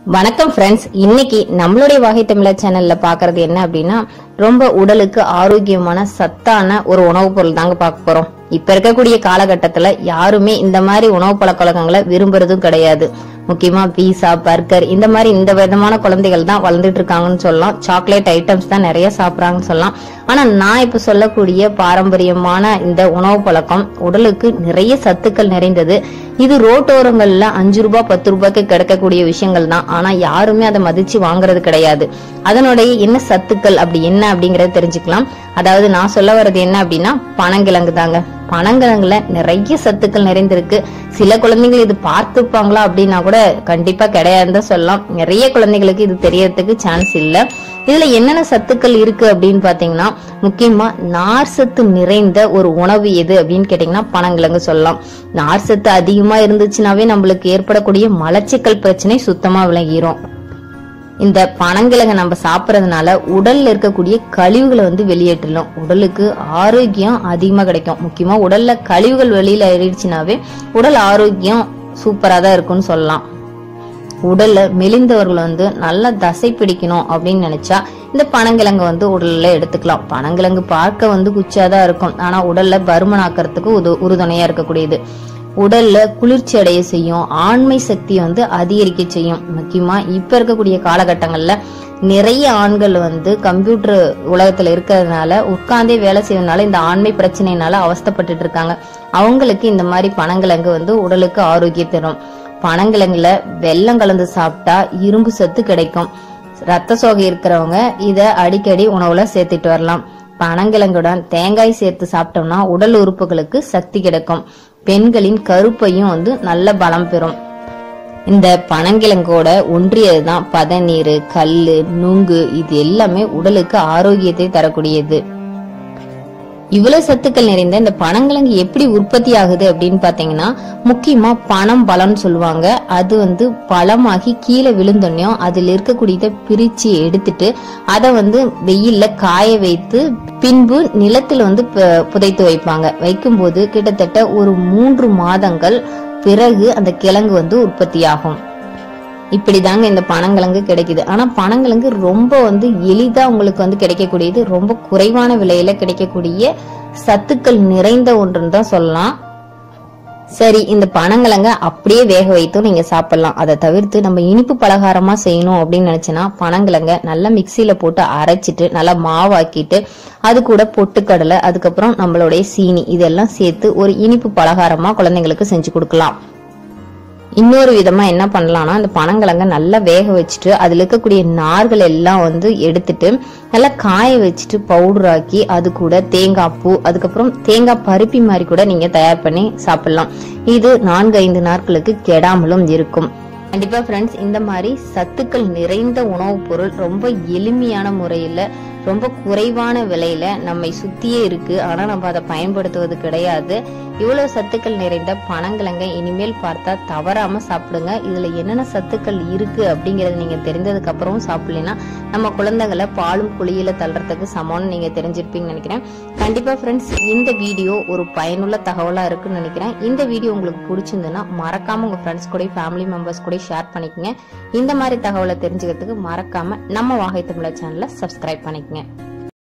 வணக்கம் ஃப்ரெண்ட்ஸ் இன்னைக்கு நம்மளுடைய வாகை தமிழர் சேனல்ல பாக்குறது என்ன அப்படின்னா ரொம்ப உடலுக்கு ஆரோக்கியமான சத்தான ஒரு உணவுப் பொருள் தாங்க பார்க்க போறோம் இப்ப இருக்கக்கூடிய காலகட்டத்துல யாருமே இந்த மாதிரி உணவு பழக்க வழக்கங்களை விரும்புறதும் கிடையாது முக்கியமா பீஸா பர்கர் இந்த மாதிரி இந்த விதமான குழந்தைகள் தான் வளர்ந்துட்டு இருக்காங்கன்னு சொல்லலாம் சாக்லேட் ஐட்டம்ஸ் தான் நிறைய சாப்பிடுறாங்கன்னு சொல்லலாம் ஆனா நான் இப்ப சொல்லக்கூடிய பாரம்பரியமான இந்த உணவு பழக்கம் உடலுக்கு நிறைய சத்துக்கள் நிறைந்தது இது ரோட்டோரங்கள்ல அஞ்சு ரூபாய் பத்து ரூபாய்க்கு கிடைக்கக்கூடிய விஷயங்கள் தான் ஆனா யாருமே அதை மதிச்சு வாங்குறது கிடையாது அதனுடைய என்ன சத்துக்கள் அப்படி என்ன அப்படிங்கறத தெரிஞ்சுக்கலாம் அதாவது நான் சொல்ல வர்றது என்ன அப்படின்னா பனங்கிழங்கு தாங்க பனங்கிழங்குல நிறைய சத்துக்கள் நிறைந்திருக்கு சில குழந்தைகள் இது பார்த்துப்பாங்களா அப்படின்னா கூட கண்டிப்பா கிடையாதுன்னு தான் சொல்லலாம் நிறைய குழந்தைகளுக்கு இது தெரியறதுக்கு சான்ஸ் இல்ல இதுல என்னென்ன சத்துக்கள் இருக்கு அப்படின்னு பாத்தீங்கன்னா முக்கியமா நார் சத்து நிறைந்த ஒரு உணவு எது அப்படின்னு கேட்டீங்கன்னா பனங்கிழங்கு சொல்லலாம் நார் சத்து அதிகமா இருந்துச்சுனாவே நம்மளுக்கு ஏற்படக்கூடிய மலச்சிக்கல் பிரச்சனை சுத்தமா விளங்கிரும் இந்த பனங்கிழங்கை நம்ம சாப்பிடறதுனால உடல்ல இருக்கக்கூடிய கழிவுகளை வந்து வெளியேற்றலாம் உடலுக்கு ஆரோக்கியம் அதிகமா கிடைக்கும் முக்கியமா உடல்ல கழிவுகள் வெளியில ஏறிடுச்சுனாவே உடல் ஆரோக்கியம் சூப்பரா தான் இருக்கும்னு சொல்லலாம் உடல்ல மெலிந்தவர்கள் வந்து நல்லா தசை பிடிக்கணும் அப்படின்னு நினைச்சா இந்த பனங்கிழங்கு வந்து உடல்ல எடுத்துக்கலாம் பனங்கிழங்கு பார்க்க வந்து குச்சியாதான் இருக்கும் ஆனா உடல்ல பருமனாக்கிறதுக்கு உது உறுதுணையா இருக்கக்கூடியது உடல்ல குளிர்ச்சி அடைய செய்யும் ஆண்மை சக்தியை வந்து அதிகரிக்க செய்யும் முக்கியமா இப்ப இருக்கக்கூடிய காலகட்டங்கள்ல நிறைய ஆண்கள் வந்து கம்ப்யூட்டர் உலகத்துல இருக்கிறதுனால உட்கார்ந்தே வேலை செய்யறதுனால இந்த ஆண்மை பிரச்சனையினால அவஸ்தைப்பட்டுட்டு இருக்காங்க அவங்களுக்கு இந்த மாதிரி பனங்கிழங்கு வந்து உடலுக்கு ஆரோக்கியம் தரும் பனங்கிழங்குல வெல்லம் கலந்து சாப்பிட்டா இரும்பு சத்து கிடைக்கும் ரத்த சோகை இருக்கிறவங்க இத அடிக்கடி உணவுல சேர்த்துட்டு வரலாம் பனங்கிழங்குடன் தேங்காய் சேர்த்து சாப்பிட்டோம்னா உடல் உறுப்புகளுக்கு சக்தி கிடைக்கும் பெண்களின் கருப்பையும் வந்து நல்ல பலம் பெறும் இந்த பனங்கிழங்கோட ஒன்றியதுதான் பதநீர் கல்லு நுங்கு இது எல்லாமே உடலுக்கு ஆரோக்கியத்தை தரக்கூடியது இவ்வளவு சத்துக்கள் நிறைந்த இந்த பனங்கிழங்கு எப்படி உற்பத்தி ஆகுது அப்படின்னு பாத்தீங்கன்னா முக்கியமா பனம் பலம்னு சொல்லுவாங்க அது வந்து பழமாகி கீழே விழுந்தோன்னையும் அதுல இருக்கக்கூடியதை பிரிச்சு எடுத்துட்டு அதை வந்து வெயில்ல காய வைத்து பின்பு நிலத்துல வந்து பு- புதைத்து வைப்பாங்க வைக்கும்போது கிட்டத்தட்ட ஒரு மூன்று மாதங்கள் பிறகு அந்த கிழங்கு வந்து உற்பத்தியாகும் இப்படிதாங்க இந்த பனங்கிழங்கு கிடைக்குது ஆனா பனங்கிழங்கு ரொம்ப வந்து எளிதா உங்களுக்கு வந்து கிடைக்கக்கூடியது ரொம்ப குறைவான விலையில கிடைக்கக்கூடிய சத்துக்கள் நிறைந்த ஒன்றுன்னு தான் சொல்லலாம் சரி இந்த பனங்கிழங்க அப்படியே வேக வைத்தும் நீங்க சாப்பிடலாம் அதை தவிர்த்து நம்ம இனிப்பு பலகாரமா செய்யணும் அப்படின்னு நினைச்சேன்னா பனங்கிழங்க நல்லா மிக்சியில போட்டு அரைச்சிட்டு நல்லா மாவாக்கிட்டு அது கூட பொட்டுக்கடலை அதுக்கப்புறம் நம்மளுடைய சீனி இதெல்லாம் சேர்த்து ஒரு இனிப்பு பலகாரமா குழந்தைங்களுக்கு செஞ்சு கொடுக்கலாம் இன்னொரு விதமா என்ன பண்ணலாம்னா அந்த பனங்கிழங்க நல்லா வேக வச்சுட்டு அதுல இருக்கக்கூடிய நார்கள் எல்லாம் வந்து எடுத்துட்டு நல்லா காய வச்சுட்டு பவுடர் ஆக்கி அது கூட தேங்காய் பூ அதுக்கப்புறம் தேங்காய் பருப்பி மாதிரி கூட நீங்க தயார் பண்ணி சாப்பிடலாம் இது நான்கு ஐந்து நாட்களுக்கு கெடாமலும் இருக்கும் கண்டிப்பா ஃப்ரெண்ட்ஸ் இந்த மாதிரி சத்துக்கள் நிறைந்த உணவுப் பொருள் ரொம்ப எளிமையான முறையில ரொம்ப குறைவான விலையில நம்மை சுத்தியே இருக்கு ஆனா நம்ம அதை பயன்படுத்துவது கிடையாது இவ்வளவு சத்துக்கள் நிறைந்த பனங்கிழங்க இனிமேல் பார்த்தா தவறாம சாப்பிடுங்க இதுல என்னென்ன சத்துக்கள் இருக்கு அப்படிங்கறது நீங்க தெரிந்ததுக்கு அப்புறம் சாப்பிடலைன்னா நம்ம குழந்தைகளை பாலும் குழியில தள்ளுறதுக்கு சமம்னு நீங்க தெரிஞ்சிருப்பீங்கன்னு நினைக்கிறேன் கண்டிப்பா ஃப்ரெண்ட்ஸ் இந்த வீடியோ ஒரு பயனுள்ள தகவலா இருக்குன்னு நினைக்கிறேன் இந்த வீடியோ உங்களுக்கு பிடிச்சிருந்ததுன்னா மறக்காம உங்க ஃப்ரெண்ட்ஸ் கூட ஃபேமிலி மெம்பர்ஸ் கூட ஷேர் பண்ணிக்கங்க இந்த மாதிரி தகவலை தெரிஞ்சுக்கிறதுக்கு மறக்காம நம்ம வாகை தமிழர் சேனலை சப்ஸ்கிரைப் பண்ணிக்கங்க